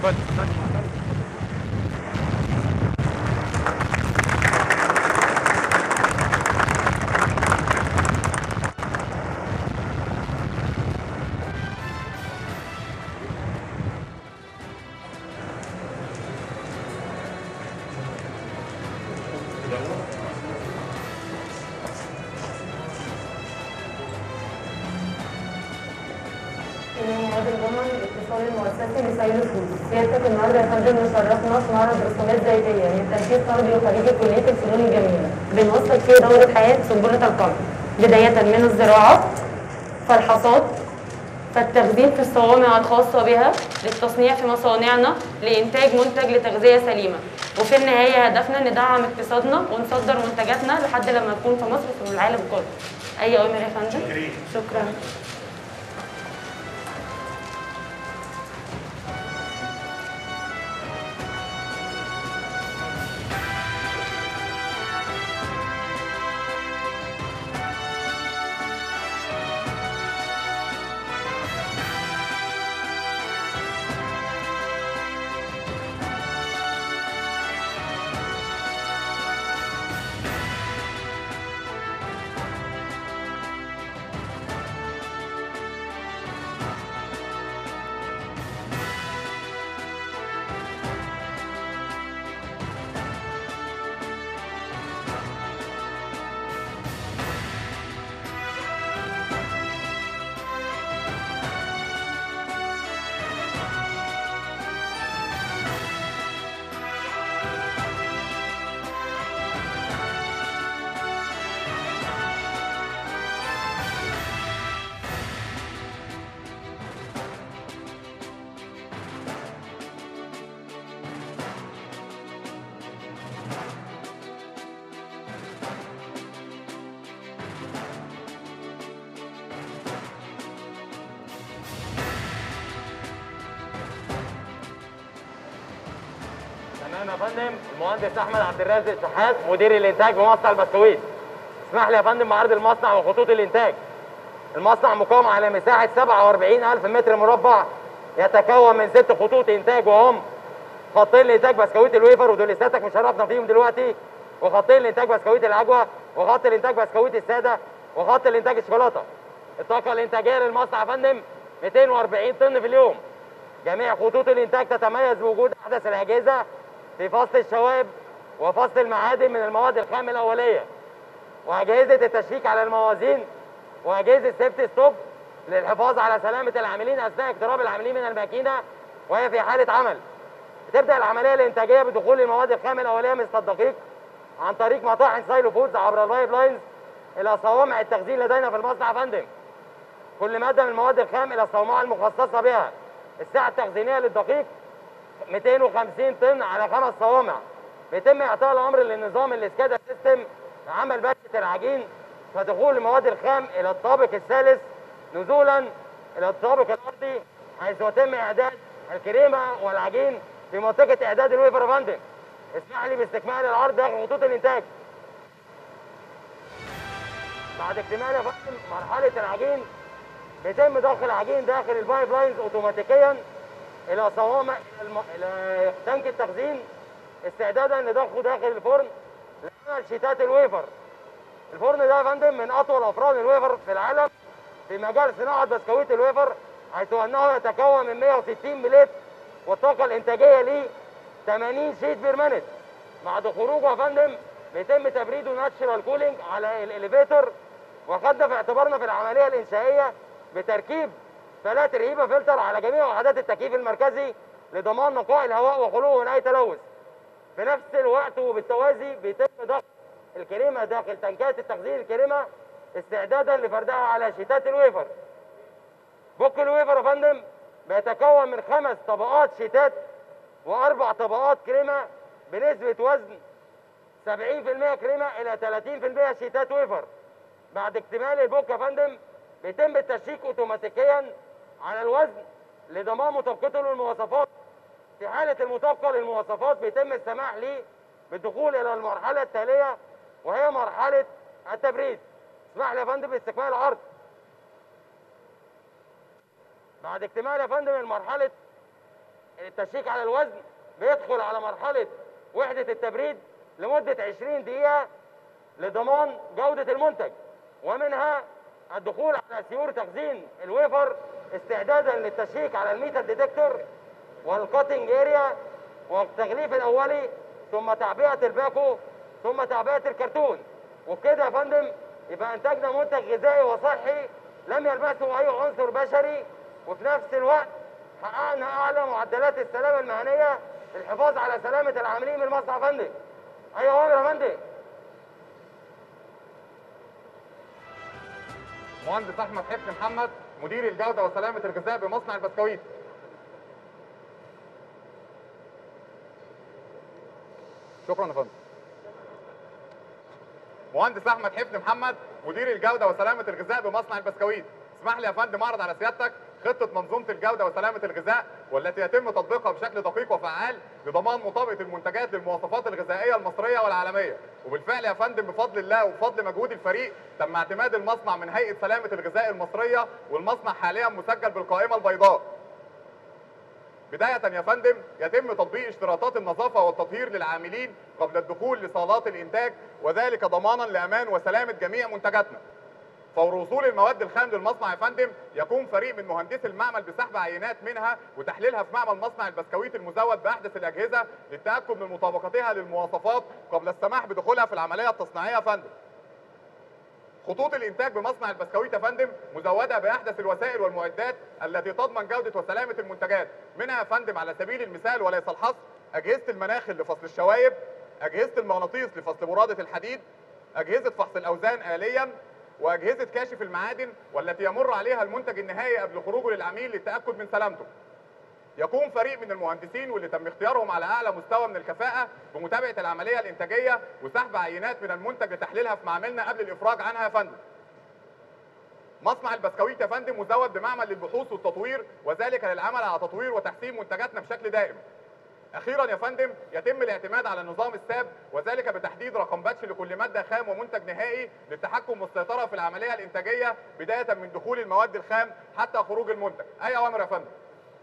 كل مواد الجمل الاتصال المؤسسي لسيل الفلوس سيادتك النهارده يا فندم مشرفنا في معرض رسومات زيتيه من تنفيذ طلبي وخريجي كليه الفنون الجميله بنوثق فيه دوره حياه سنبله القمح بدايه من الزراعه فالحصاد فالتخزين في الصوامع الخاصة بها للتصنيع في مصانعنا لإنتاج منتج لتغذية سليمة وفي النهاية هدفنا ندعم اقتصادنا ونصدر منتجاتنا لحد لما نكون في مصر وفي العالم كله أي أوامر يا فندم؟ شكرا تمام يا فندم المهندس احمد عبد الرازق شحات مدير الانتاج بمصنع البسكويت اسمح لي يا فندم بعرض المصنع وخطوط الانتاج المصنع مقام على مساحه 47000 متر مربع يتكون من ست خطوط انتاج وهم خطين لانتاج بسكويت الويفر ودول لساتك مشرفنا فيهم دلوقتي وخطين لانتاج بسكويت العجوه وخط الانتاج بسكويت الساده وخط الانتاج الشوكولاته الطاقه الانتاجيه للمصنع يا فندم 240 طن في اليوم جميع خطوط الانتاج تتميز بوجود احدث الاجهزه في فصل الشوائب وفصل المعادن من المواد الخام الاوليه واجهزه التشيك على الموازين واجهزه سيفتي ستوب للحفاظ على سلامه العاملين اثناء اقتراب العاملين من الماكينه وهي في حاله عمل بتبدا العمليه الانتاجيه بدخول المواد الخام الاوليه مثل الدقيق عن طريق مطاحن سايلو فودز عبر البايب لاينز الى صوامع التخزين لدينا في المصنع يا فندم كل ماده من المواد الخام الى الصومعه المخصصه بها السعه التخزينيه للدقيق 250 طن على خمس صوامع بيتم اعطاء الامر للنظام الاسكادا سيستم عمل بشة العجين ودخول المواد الخام الى الطابق الثالث نزولا الى الطابق الارضي حيث يتم اعداد الكريمه والعجين في منطقه اعداد الويفر يا فندم اسمح لي باستكمال العرض داخل خطوط الانتاج بعد اكتمال يا فندم مرحله العجين بيتم ضخ العجين داخل البايب لاينز اوتوماتيكيا الى صوامع الى, الم... إلى تانك التخزين استعدادا لضخه داخل الفرن لعمل شيتات الويفر الفرن ده يا فندم من اطول افران الويفر في العالم في مجال صناعه بسكويت الويفر حيث انه يتكون من 160 مليت والطاقه الانتاجيه ليه 80 شيت بير مينت بعد خروجه يا فندم بيتم تبريده ناتشرال كولينج على الاليفيتور وخدنا في اعتبارنا في العمليه الانشائيه بتركيب ثلاث رهيبه فلتر على جميع وحدات التكييف المركزي لضمان نقاء الهواء وخلوه من اي تلوث في نفس الوقت وبالتوازي بيتم ضغط الكريمه داخل تنكات التخزين الكريمه استعدادا لفردها على شيتات الويفر بوك الويفر يا فندم بيتكون من خمس طبقات شيتات واربع طبقات كريمه بنسبه وزن 70% كريمه الى 30% شيتات ويفر بعد اكتمال البوك يا فندم بيتم التشيك اوتوماتيكيا على الوزن لضمان مطابقته للمواصفات في حالة المطابقة للمواصفات بيتم السماح لي بالدخول إلى المرحلة التالية وهي مرحلة التبريد اسمح لي يا فندم باستكمال العرض بعد اكتمال يا فندم المرحلة التشيك على الوزن بيدخل على مرحله وحده التبريد لمده 20 دقيقه لضمان جوده المنتج ومنها الدخول على سيور تخزين الويفر استعدادا للتشيك على الميتر ديتكتور والكاتنج اريا والتغليف الاولي ثم تعبئه الباكو ثم تعبئه الكرتون وبكده يا فندم يبقى انتجنا منتج غذائي وصحي لم يلمسه اي عنصر بشري وفي نفس الوقت حققنا اعلى معدلات السلامه المهنيه للحفاظ على سلامه العاملين من المصنع يا فندم ايوه اوامر يا فندم مهندس احمد حفني محمد مدير الجوده وسلامه الغذاء بمصنع البسكويت شكرا يا فندم مهندس احمد حفني محمد مدير الجوده وسلامه الغذاء بمصنع البسكويت اسمح لي يا فندم اعرض على سيادتك خطه منظومه الجوده وسلامه الغذاء والتي يتم تطبيقها بشكل دقيق وفعال لضمان مطابقه المنتجات للمواصفات الغذائيه المصريه والعالميه وبالفعل يا فندم بفضل الله وبفضل مجهود الفريق تم اعتماد المصنع من هيئه سلامه الغذاء المصريه والمصنع حاليا مسجل بالقائمه البيضاء بداية يا فندم يتم تطبيق اشتراطات النظافة والتطهير للعاملين قبل الدخول لصالات الإنتاج وذلك ضمانا لأمان وسلامة جميع منتجاتنا. فور وصول المواد الخام للمصنع يا فندم يقوم فريق من مهندسي المعمل بسحب عينات منها وتحليلها في معمل مصنع البسكويت المزود بأحدث الأجهزة للتأكد من مطابقتها للمواصفات قبل السماح بدخولها في العملية التصنيعية يا فندم. خطوط الانتاج بمصنع البسكويت يا فندم مزوده باحدث الوسائل والمعدات التي تضمن جوده وسلامه المنتجات منها يا فندم على سبيل المثال وليس الحصر اجهزه المناخل لفصل الشوايب اجهزه المغناطيس لفصل براده الحديد اجهزه فحص الاوزان اليا واجهزه كاشف المعادن والتي يمر عليها المنتج النهائي قبل خروجه للعميل للتاكد من سلامته يقوم فريق من المهندسين واللي تم اختيارهم على اعلى مستوى من الكفاءه بمتابعه العمليه الانتاجيه وسحب عينات من المنتج لتحليلها في معملنا قبل الافراج عنها يا فندم. مصنع البسكويت يا فندم مزود بمعمل للبحوث والتطوير وذلك للعمل على تطوير وتحسين منتجاتنا بشكل دائم. اخيرا يا فندم يتم الاعتماد على نظام الساب وذلك بتحديد رقم باتش لكل ماده خام ومنتج نهائي للتحكم والسيطره في العمليه الانتاجيه بدايه من دخول المواد الخام حتى خروج المنتج. اي اوامر يا فندم.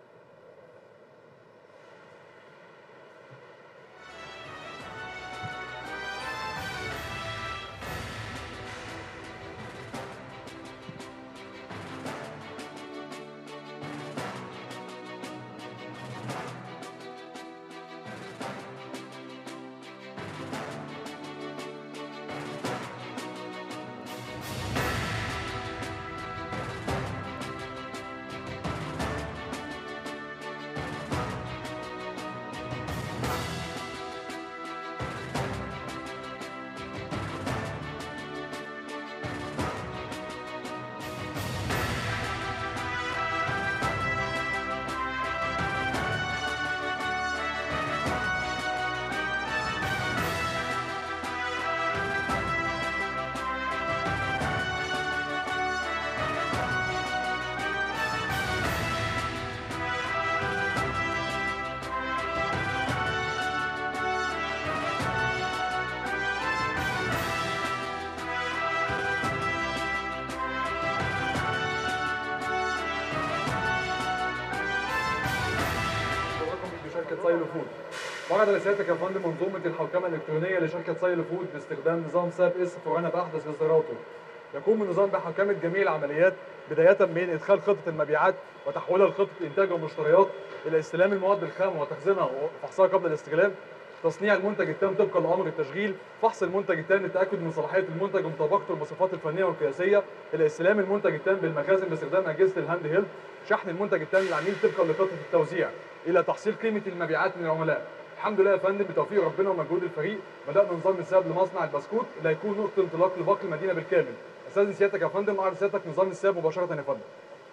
شركه سايلو فود. وعد لسيادتك يا فندم منظومه الحوكمه الالكترونيه لشركه سايلو فود باستخدام نظام ساب اس فورنا باحدث اصداراته. يقوم النظام بحوكمه جميع العمليات بدايه من ادخال خطه المبيعات وتحويلها لخطه انتاج ومشتريات الى استلام المواد الخام وتخزينها وفحصها قبل الاستخدام تصنيع المنتج التام طبقا لامر التشغيل، فحص المنتج التام للتاكد من صلاحيه المنتج ومطابقته للمواصفات الفنيه والقياسيه، الى استلام المنتج التام بالمخازن باستخدام اجهزه الهاند هيلد، شحن المنتج التام للعميل طبقا لخطه التوزيع، الى تحصيل قيمه المبيعات من العملاء. الحمد لله يا فندم بتوفيق ربنا ومجهود الفريق بدانا نظام الساب لمصنع البسكوت اللي هيكون نقطه انطلاق لباقي المدينه بالكامل. استاذن سيادتك يا فندم اعرض سيادتك نظام الساب مباشره يا فندم.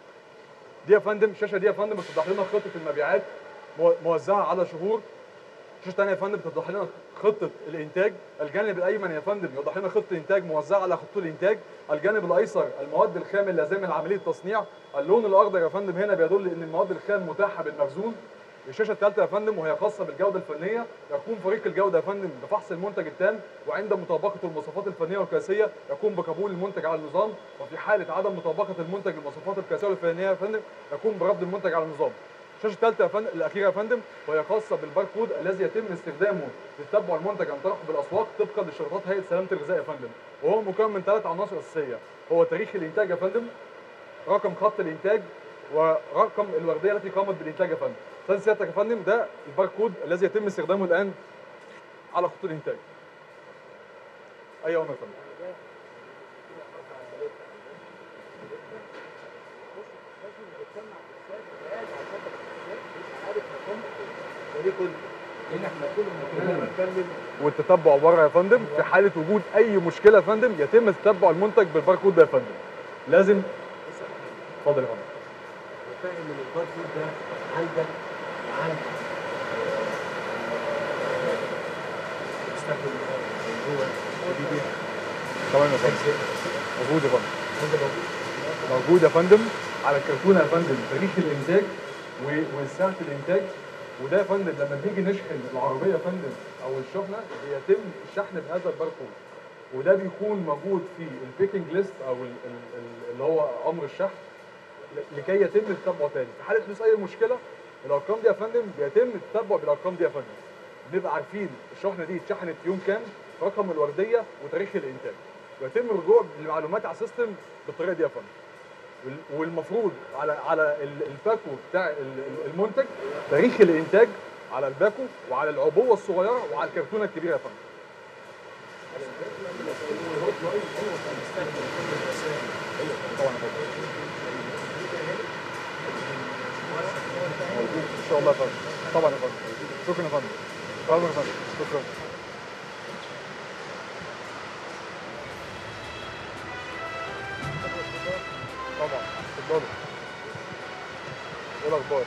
دي يا فندم الشاشه دي يا فندم بتوضح لنا خطه المبيعات مو- موزعه على شهور شاشه ثانيه يا فندم بتوضح لنا خطه الانتاج الجانب الايمن يا فندم يوضح لنا خطه الانتاج موزعه على خطوط الانتاج الجانب الايسر المواد الخام اللازمه لعمليه التصنيع اللون الاخضر يا فندم هنا بيدل ان المواد الخام متاحه بالمخزون الشاشه الثالثه يا فندم وهي خاصه بالجوده الفنيه يقوم فريق الجوده يا فندم بفحص المنتج التام وعند مطابقه المواصفات الفنيه والقياسيه يقوم بقبول المنتج على النظام وفي حاله عدم مطابقه المنتج للمواصفات القياسيه والفنيه يا فندم يقوم برفض المنتج على النظام الشاشه الثالثه يا فندم الاخيره يا فندم وهي خاصه بالباركود الذي يتم استخدامه لتتبع المنتج عن طريق بالاسواق طبقا لشروطات هيئه سلامه الغذاء يا فندم وهو مكون من ثلاث عناصر اساسيه هو تاريخ الانتاج يا فندم رقم خط الانتاج ورقم الورديه التي قامت بالانتاج يا فندم استاذ سيادتك يا فندم ده الباركود الذي يتم استخدامه الان على خطوط الانتاج اي امر يا فندم والتتبع بره يا فندم في حاله وجود اي مشكله يا فندم يتم تتبع المنتج بالباركود ده يا فندم لازم اتفضل يا فندم فاهم ان الباركود ده عندك وعند تستخدم جوه بيبيع تمام يا فندم موجود يا فندم هذا موجود موجود يا فندم على الكرتونه يا فندم تاريخ الانتاج و- وساعه الانتاج وده يا فندم لما بنيجي نشحن العربيه يا فندم او الشحنه بيتم الشحن بهذا الباركود وده بيكون موجود في البيكنج ليست او ال- ال- ال- اللي هو امر الشحن ل- لكي يتم التتبع تاني في حاله حدوث اي مشكله الارقام دي يا فندم بيتم التتبع بالارقام دي يا فندم بنبقى عارفين الشحنه دي اتشحنت يوم كام رقم الورديه وتاريخ الانتاج ويتم الرجوع للمعلومات على السيستم بالطريقه دي يا فندم وال- والمفروض على على ال- الباكو بتاع ال- ال- المنتج تاريخ الانتاج على الباكو وعلى العبوه الصغيره وعلى الكرتونه الكبيره يا فندم طبعا يا فندم موجود ان شاء الله يا فندم طبعا يا فندم شكرا يا فندم شكرا يا فندم شكرا طبعا اتفضلوا ايه الاخبار؟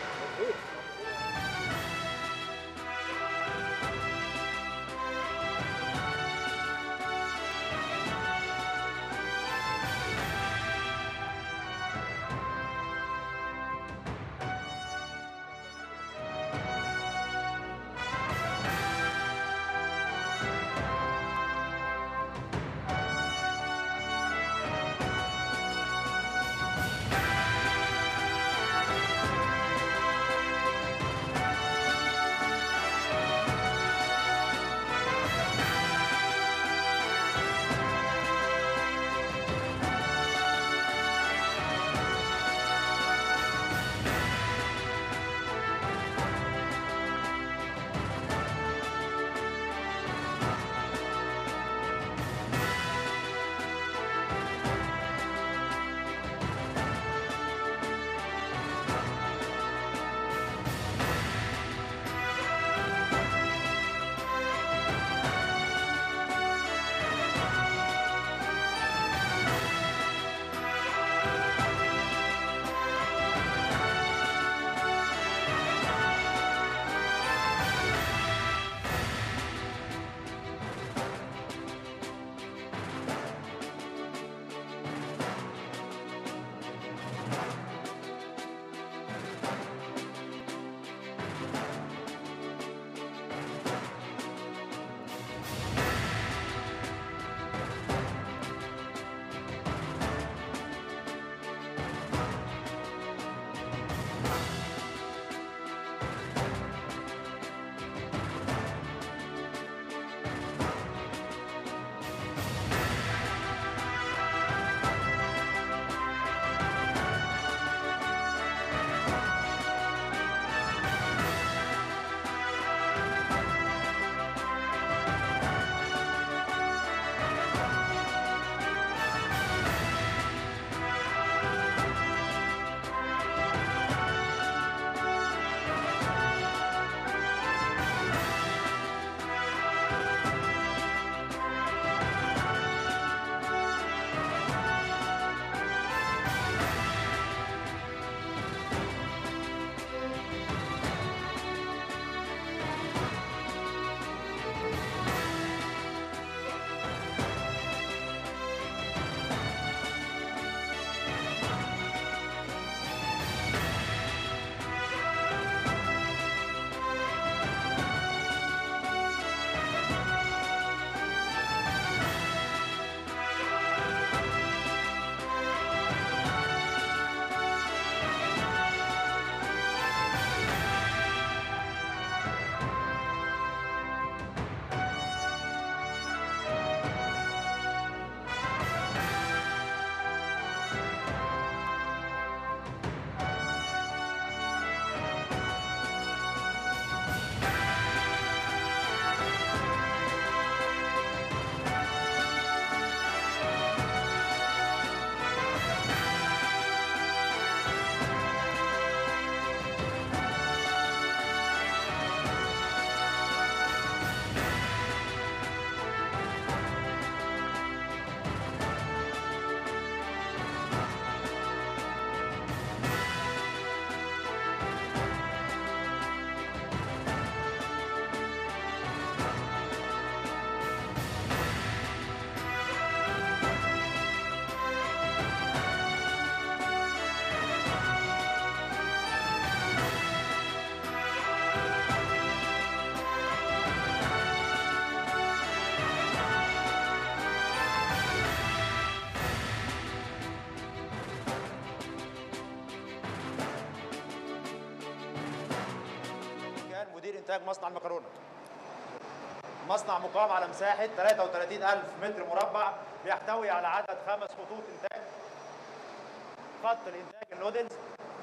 إنتاج مصنع المكرونة مصنع مقام على مساحة 33000 متر مربع بيحتوي على عدد خمس خطوط إنتاج خط الإنتاج النودلز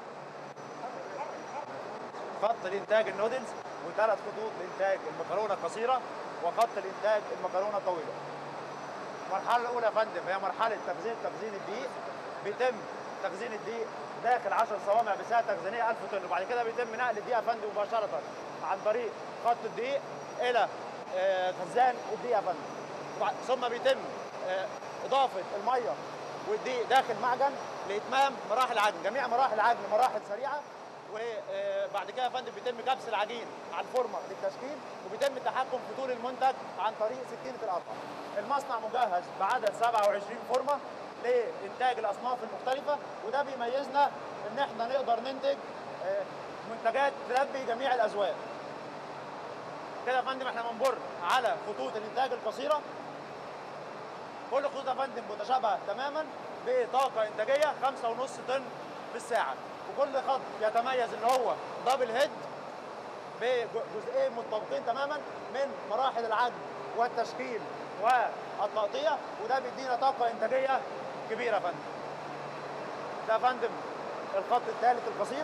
خط الإنتاج النودلز وثلاث خطوط لإنتاج المكرونة القصيرة وخط الإنتاج المكرونة الطويلة المرحلة الأولى يا فندم هي مرحلة تخزين تخزين الدقيق بيتم تخزين الدقيق داخل 10 صوامع بسعة تخزينية 1000 طن وبعد كده بيتم نقل الدقيق يا فندم مباشرة عن طريق خط الدقيق إلى آه، خزان الدقيق يا فندم وبعد- ثم بيتم آه، إضافة المية والدقيق داخل معجن لإتمام مراحل العجن جميع مراحل العجن مراحل سريعة وبعد كده يا فندم بيتم كبس العجين على الفورمه للتشكيل وبيتم التحكم في طول المنتج عن طريق سكينه القطع. المصنع مجهز بعدد 27 فورمه لانتاج الاصناف المختلفه وده بيميزنا ان احنا نقدر ننتج آه، منتجات تلبي جميع الاذواق. كده يا فندم احنا بنمر على خطوط الانتاج القصيره كل خطوط يا فندم متشابهه تماما بطاقه انتاجيه 5.5 طن في الساعه وكل خط يتميز ان هو دبل هيد بجزئين متطابقين تماما من مراحل العجن والتشكيل والتغطيه وده بيدينا طاقه انتاجيه كبيره يا فندم. ده يا فندم الخط الثالث القصير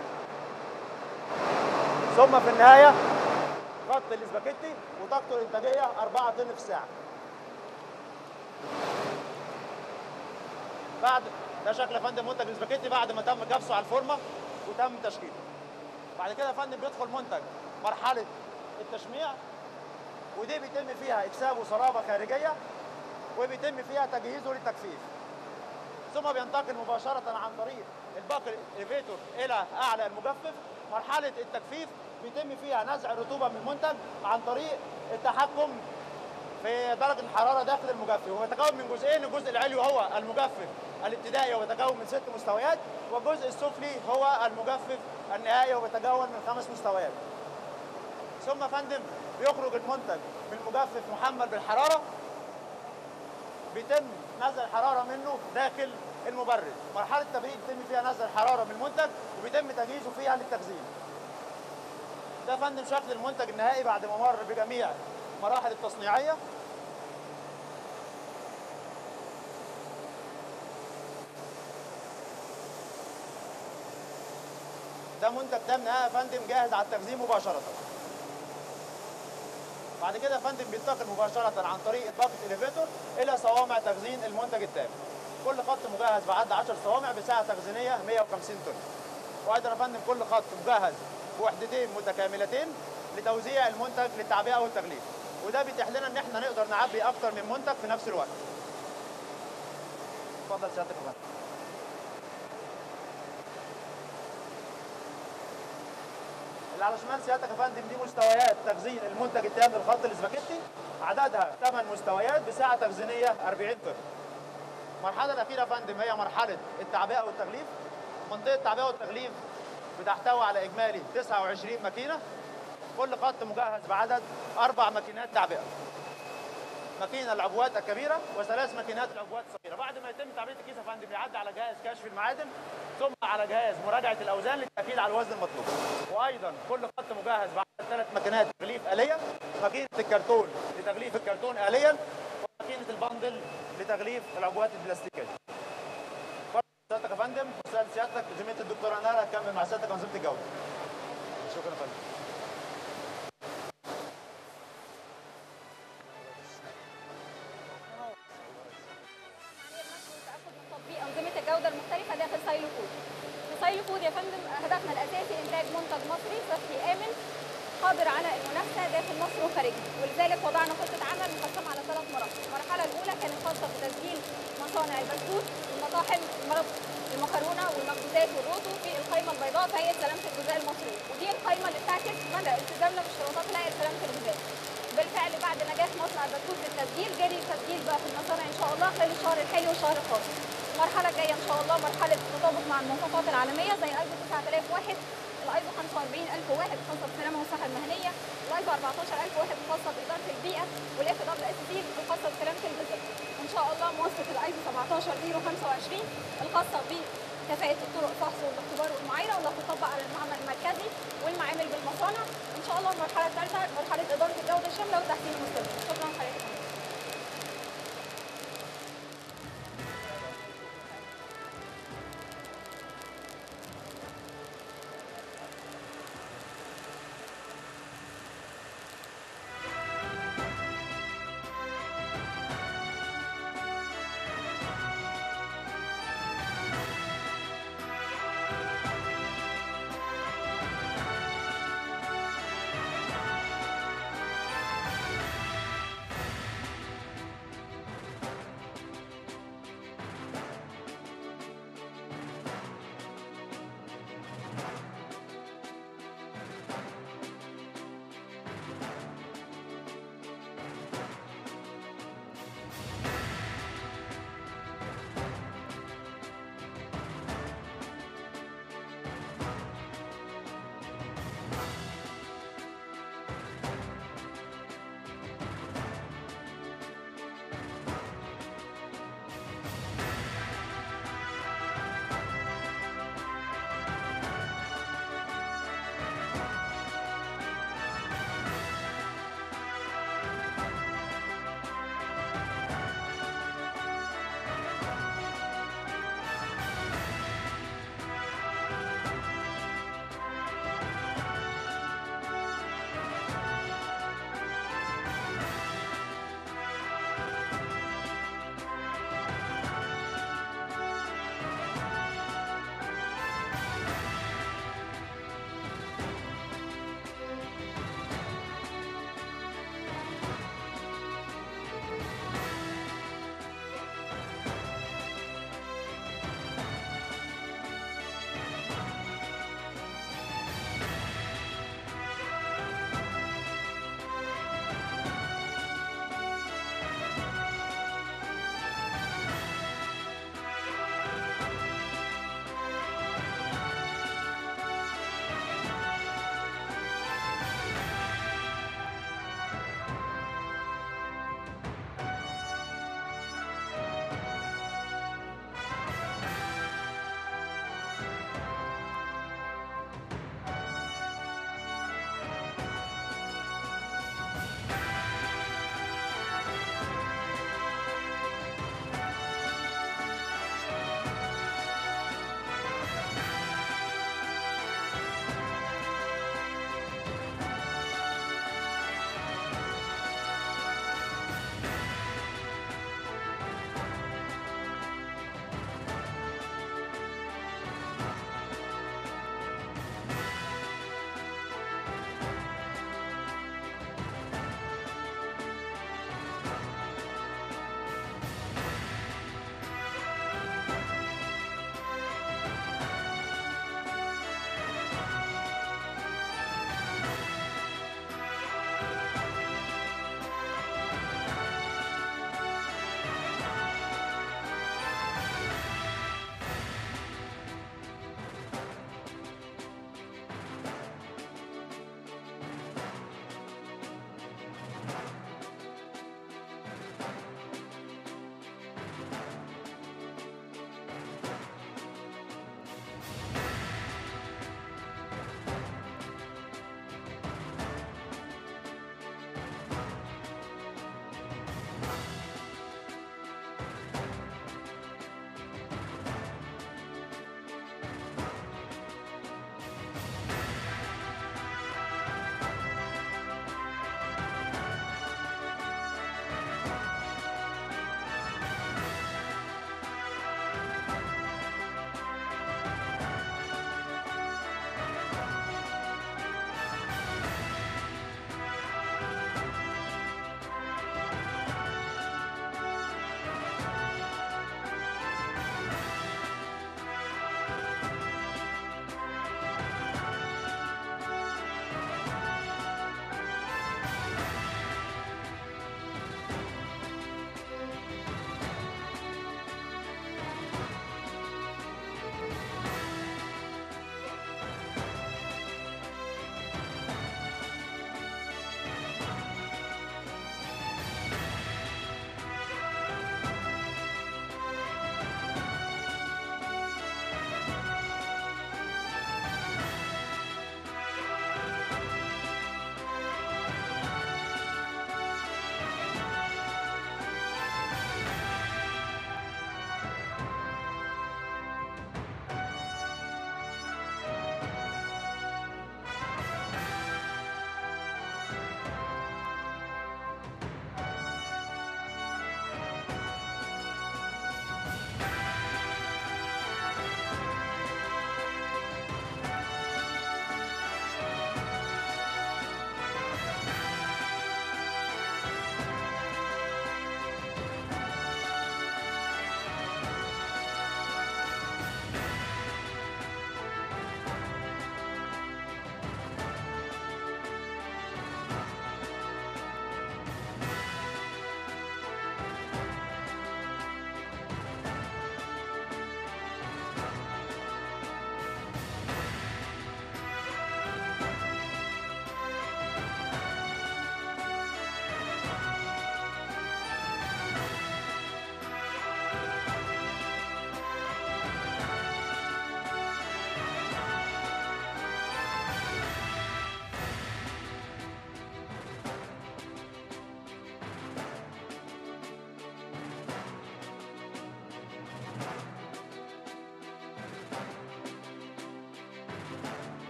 ثم في النهايه خط الاسباجيتي وطاقته الانتاجيه 4 طن في الساعه. بعد ده شكل يا فندم منتج الاسباجيتي بعد ما تم كبسه على الفورمه وتم تشكيله. بعد كده يا فندم بيدخل منتج مرحله التشميع ودي بيتم فيها اكسابه صلابه خارجيه وبيتم فيها تجهيزه للتجفيف. ثم بينتقل مباشره عن طريق الباقي الاليفيتور الى اعلى المجفف مرحله التجفيف بيتم فيها نزع الرطوبه من المنتج عن طريق التحكم في درجه الحراره داخل المجفف ويتكون من جزئين الجزء العلوي هو المجفف الابتدائي ويتكون من ست مستويات والجزء السفلي هو المجفف النهائي ويتكون من خمس مستويات ثم يا فندم بيخرج المنتج من مجفف محمل بالحراره بيتم نزع الحراره منه داخل المبرد مرحله التبريد بيتم فيها نزع الحراره من المنتج وبيتم تجهيزه فيها للتخزين ده يا فندم شكل المنتج النهائي بعد ما مر بجميع مراحل التصنيعيه ده منتج تام نهائي يا فندم جاهز على التخزين مباشره بعد كده يا فندم بينتقل مباشره عن طريق باقه اليفيتور الى صوامع تخزين المنتج التام كل خط مجهز بعد 10 صوامع بسعه تخزينيه 150 طن وايضا يا فندم كل خط مجهز بوحدتين متكاملتين لتوزيع المنتج للتعبئه والتغليف وده بيتيح لنا ان احنا نقدر نعبي اكتر من منتج في نفس الوقت اتفضل سيادتك يا فندم اللي على شمال سيادتك يا فندم دي مستويات تخزين المنتج التام للخط الاسباجيتي عددها 8 مستويات بسعه تخزينيه 40 طن. المرحله الاخيره يا فندم هي مرحله التعبئه والتغليف. منطقه التعبئه والتغليف بتحتوي على اجمالي 29 ماكينه كل خط مجهز بعدد اربع ماكينات تعبئه. ماكينه العبوات الكبيره وثلاث ماكينات العبوات الصغيره، بعد ما يتم تعبئه الكيس يا فندم بيعدي على جهاز كشف المعادن ثم على جهاز مراجعه الاوزان للتاكيد على الوزن المطلوب. وايضا كل خط مجهز بعد ثلاث ماكينات تغليف اليه، ماكينه الكرتون لتغليف الكرتون اليا وماكينه البندل لتغليف العبوات البلاستيكيه. سيادتك يا فندم وسال سيادتك زميله الدكتوره نالا هتكمل مع سيادتك انظمه الجوده. شكرا يا فندم. تأكد من تطبيق أنظمة الجودة المختلفة داخل سايلو فود. في سايلو فود يا فندم هدفنا الأساسي إنتاج منتج مصري صحي آمن قادر على المنافسة داخل مصر وخارجها، ولذلك وضعنا خطة عمل مقسمة على ثلاث مراحل، المرحلة الأولى كانت خاصة بتسجيل مصانع البسكوت والمطاحن المرب المكرونة والمخبوزات والروتو في القائمة البيضاء في هيئة سلامة الغذاء المصرية، ودي القائمة اللي بتعكس مدى التزامنا باشتراطات هيئة سلامة الغذاء. بالفعل بعد نجاح مصنع البسكوت بالتسجيل جري التسجيل بقى في المصانع ان شاء الله خلال الشهر الحالي والشهر القادم. المرحله الجايه ان شاء الله مرحله تطابق مع المواصفات العالميه زي الايزو 9001 الايزو 45001 الخاصه بالسلامه والصحه المهنيه الايزو 14001 الخاصه باداره البيئه والاف دبليو اس سي الخاصه بسلامه الغذاء. وان شاء الله مواصفه الايزو 17025 الخاصه كفاءه الطرق الفحص والاختبار والمعايره واللي هتطبق على المعمل المركزي والمعامل بالمصانع ان شاء الله المرحله الثالثه مرحله اداره الجوده الشامله والتحسين المستمر شكرا لحضرتك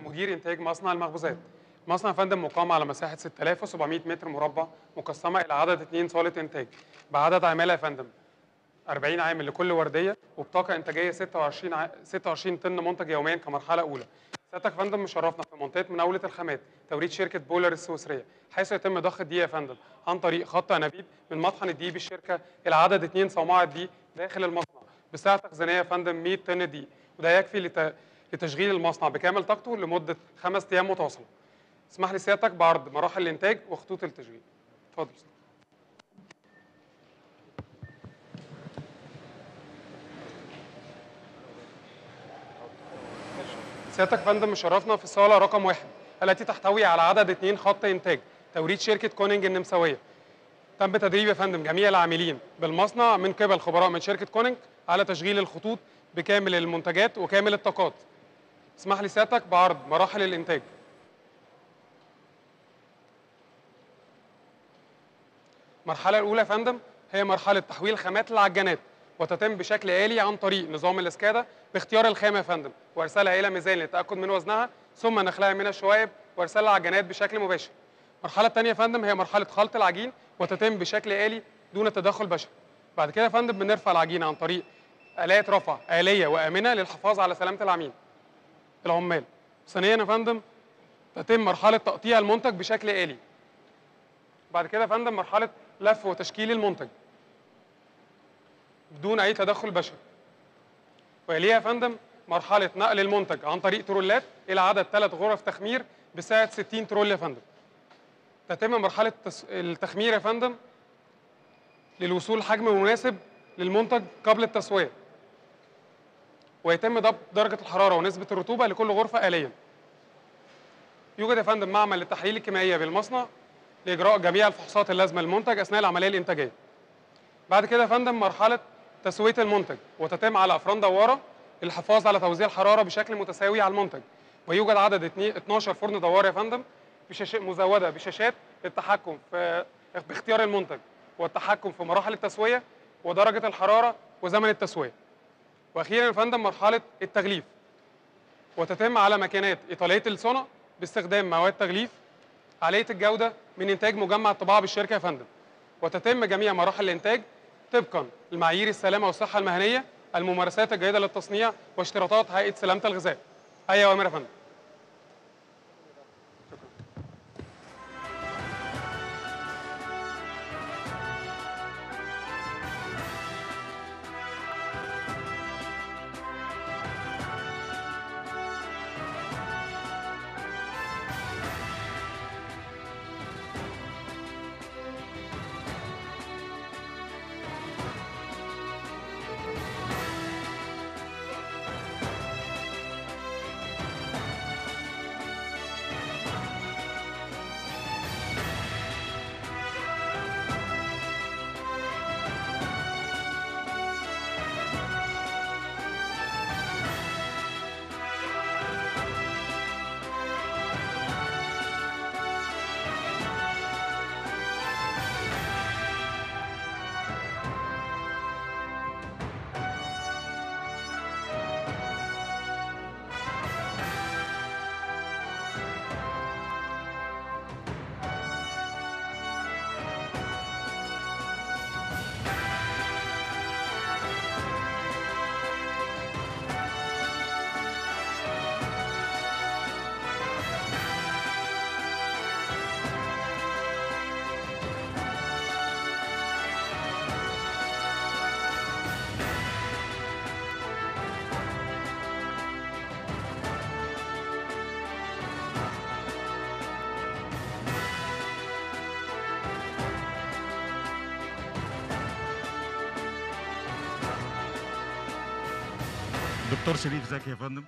مدير انتاج مصنع المخبوزات مصنع يا فندم مقام على مساحه 6700 متر مربع مقسمه الى عدد اثنين صاله انتاج بعدد عماله يا فندم 40 عامل لكل ورديه وبطاقه انتاجيه 26 ع... 26 طن منتج يوميا كمرحله اولى سيادتك يا فندم مشرفنا في منطقه مناوله الخامات توريد شركه بولر السويسريه حيث يتم ضخ الدقيق يا فندم عن طريق خط انابيب من مطحن الدقيق بالشركه الى عدد اثنين صومعه دقيق داخل المصنع بسعه تخزينيه يا فندم 100 طن دقيق وده يكفي لت... لتشغيل المصنع بكامل طاقته لمده خمس ايام متواصله اسمح لي سيادتك بعرض مراحل الانتاج وخطوط التشغيل اتفضل سيادتك يا فندم مشرفنا في الصاله رقم واحد التي تحتوي على عدد اثنين خط انتاج توريد شركه كونينج النمساويه تم تدريب يا فندم جميع العاملين بالمصنع من قبل خبراء من شركه كونينج على تشغيل الخطوط بكامل المنتجات وكامل الطاقات اسمح لي سيادتك بعرض مراحل الانتاج المرحله الاولى يا فندم هي مرحله تحويل خامات العجانات وتتم بشكل آلي عن طريق نظام الاسكادا باختيار الخامه يا فندم وارسالها الى ميزان للتاكد من وزنها ثم نخلها من الشوائب وارسال العجانات بشكل مباشر. المرحله الثانيه يا فندم هي مرحله خلط العجين وتتم بشكل آلي دون تدخل بشري. بعد كده يا فندم بنرفع العجين عن طريق آلات رفع آلية وآمنة للحفاظ على سلامة العميل العمال. ثانيا يا فندم تتم مرحلة تقطيع المنتج بشكل آلي. بعد كده يا فندم مرحلة لف وتشكيل المنتج بدون أي تدخل بشري. ويليها يا فندم مرحلة نقل المنتج عن طريق ترولات إلى عدد ثلاث غرف تخمير بسعة 60 ترول يا فندم. تتم مرحلة التس- التخمير يا فندم للوصول لحجم مناسب للمنتج قبل التسوية. ويتم ضبط درجة الحرارة ونسبة الرطوبة لكل غرفة آليا. يوجد يا فندم معمل للتحليل الكيميائية بالمصنع لإجراء جميع الفحوصات اللازمة للمنتج أثناء العملية الإنتاجية. بعد كده يا فندم مرحلة تسوية المنتج وتتم على أفران دوارة للحفاظ على توزيع الحرارة بشكل متساوي على المنتج ويوجد عدد اتنين- 12 فرن دوار يا فندم بشاشة مزودة بشاشات للتحكم في باختيار المنتج والتحكم في مراحل التسوية ودرجة الحرارة وزمن التسوية وأخيرا يا فندم مرحلة التغليف وتتم على ماكينات إيطالية الصنع باستخدام مواد تغليف عالية الجودة من إنتاج مجمع الطباعة بالشركة يا فندم وتتم جميع مراحل الإنتاج طبقا لمعايير السلامة والصحة المهنية الممارسات الجيدة للتصنيع واشتراطات هيئة سلامة الغذاء أي أوامر يا فندم دكتور شريف زكي يا فندم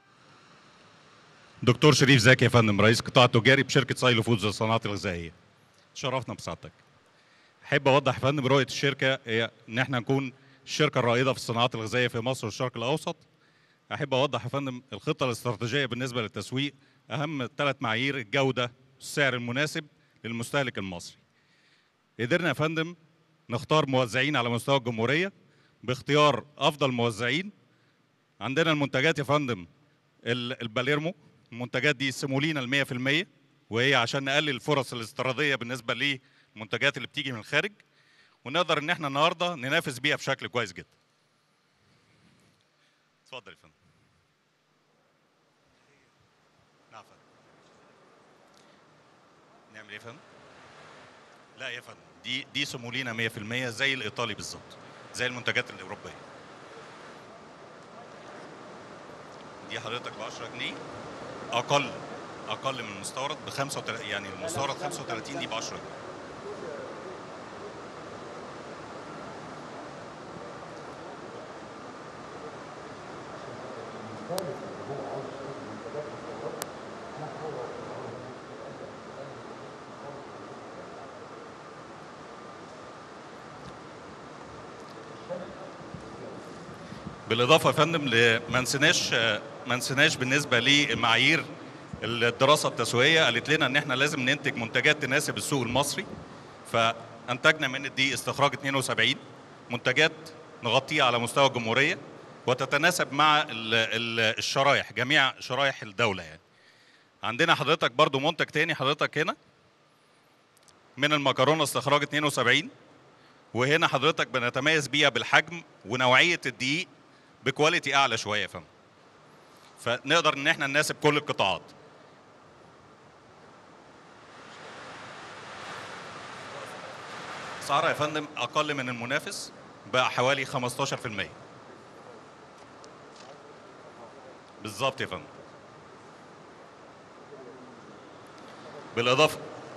دكتور شريف زكي يا فندم رئيس قطاع تجاري بشركه سايلو فودز للصناعات الغذائيه شرفنا بسعادتك احب اوضح يا فندم رؤيه الشركه هي ان احنا نكون الشركه الرائده في الصناعات الغذائيه في مصر والشرق الاوسط احب اوضح يا فندم الخطه الاستراتيجيه بالنسبه للتسويق اهم ثلاث معايير الجوده والسعر المناسب للمستهلك المصري قدرنا يا فندم نختار موزعين على مستوى الجمهوريه باختيار افضل موزعين عندنا المنتجات يا فندم ال- الباليرمو المنتجات دي سيمولينا ال 100% وهي عشان نقلل الفرص الاستيراديه بالنسبه للمنتجات اللي بتيجي من الخارج ونقدر ان احنا النهارده ننافس بيها بشكل كويس جدا. اتفضل يا فندم. نعم يا فندم. نعمل ايه يا فندم؟ لا يا فندم دي دي سيمولينا 100% زي الايطالي بالظبط زي المنتجات الاوروبيه. دي حضرتك ب 10 جنيه اقل اقل من المستورد ب 35 يعني المستورد 35 دي ب 10 جنيه بالاضافه يا فندم ل- ما نسيناش ما نسيناش بالنسبه لمعايير الدراسه التسويقيه قالت لنا ان احنا لازم ننتج منتجات تناسب السوق المصري فانتجنا من دي استخراج 72 منتجات نغطيها على مستوى الجمهوريه وتتناسب مع ال- ال- الشرايح جميع شرايح الدوله يعني عندنا حضرتك برضو منتج تاني حضرتك هنا من المكرونه استخراج 72 وهنا حضرتك بنتميز بيها بالحجم ونوعيه الدقيق بكواليتي اعلى شويه يا فندم فنقدر ان احنا نناسب كل القطاعات اسعارها يا فندم اقل من المنافس بحوالي 15% بالظبط يا فندم بالاضافه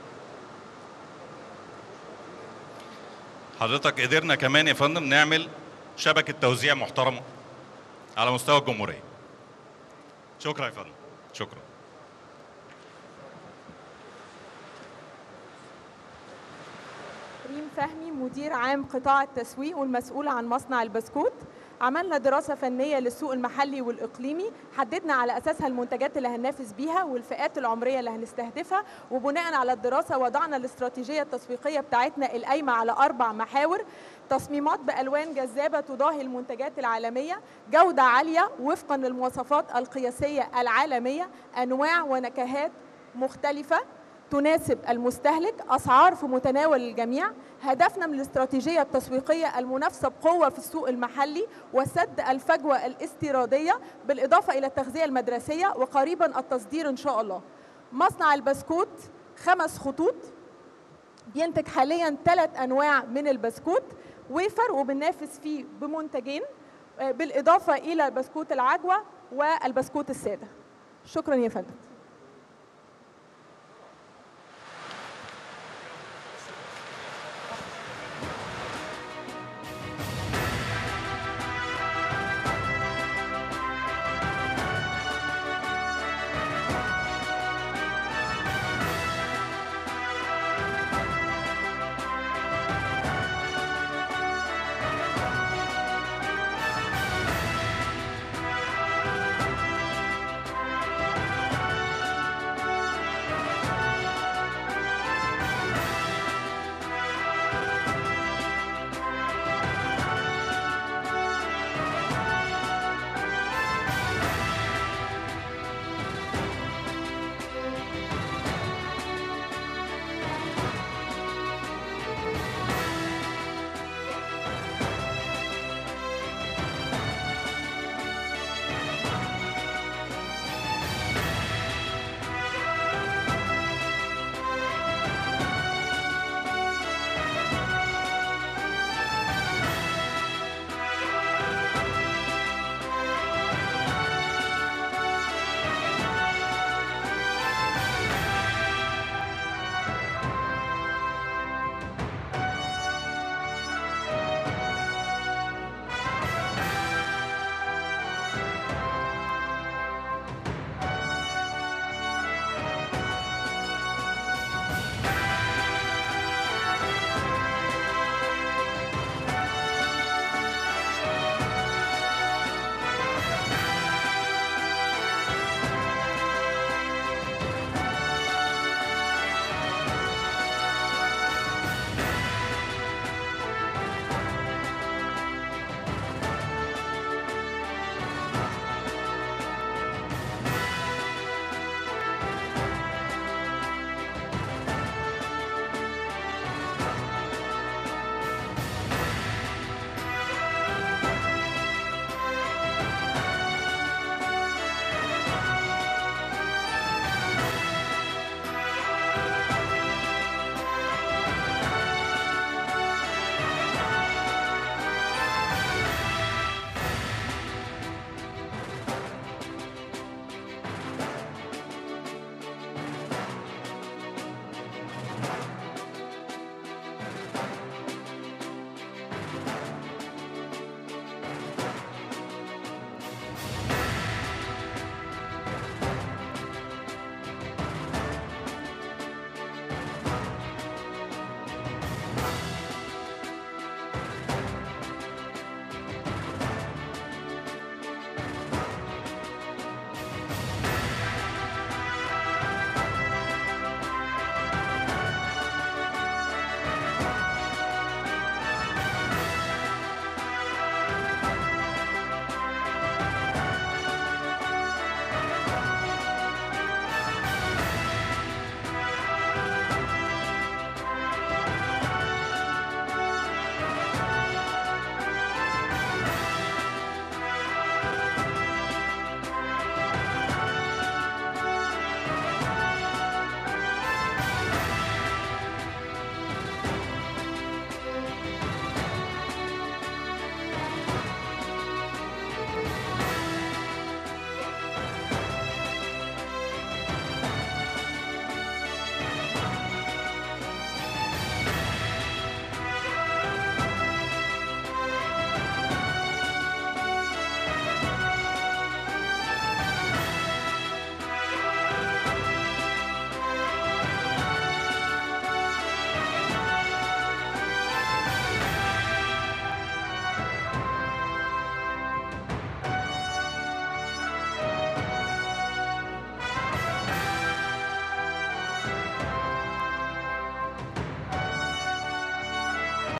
حضرتك قدرنا كمان يا فندم نعمل شبكه توزيع محترمه على مستوى الجمهوريه شكرا يا فندم شكرا ريم فهمي مدير عام قطاع التسويق والمسؤول عن مصنع البسكوت عملنا دراسة فنية للسوق المحلي والإقليمي حددنا على أساسها المنتجات اللي هننافس بيها والفئات العمرية اللي هنستهدفها وبناء على الدراسة وضعنا الاستراتيجية التسويقية بتاعتنا القايمة على أربع محاور تصميمات بألوان جذابة تضاهي المنتجات العالمية جودة عالية وفقا للمواصفات القياسية العالمية أنواع ونكهات مختلفة تناسب المستهلك أسعار في متناول الجميع هدفنا من الاستراتيجية التسويقية المنافسة بقوة في السوق المحلي وسد الفجوة الاستيرادية بالإضافة إلى التغذية المدرسية وقريبا التصدير إن شاء الله مصنع البسكوت خمس خطوط بينتج حاليا ثلاث أنواع من البسكوت ويفر وبننافس فيه بمنتجين آه، بالإضافة إلى بسكوت العجوة والبسكوت السادة شكرا يا فندم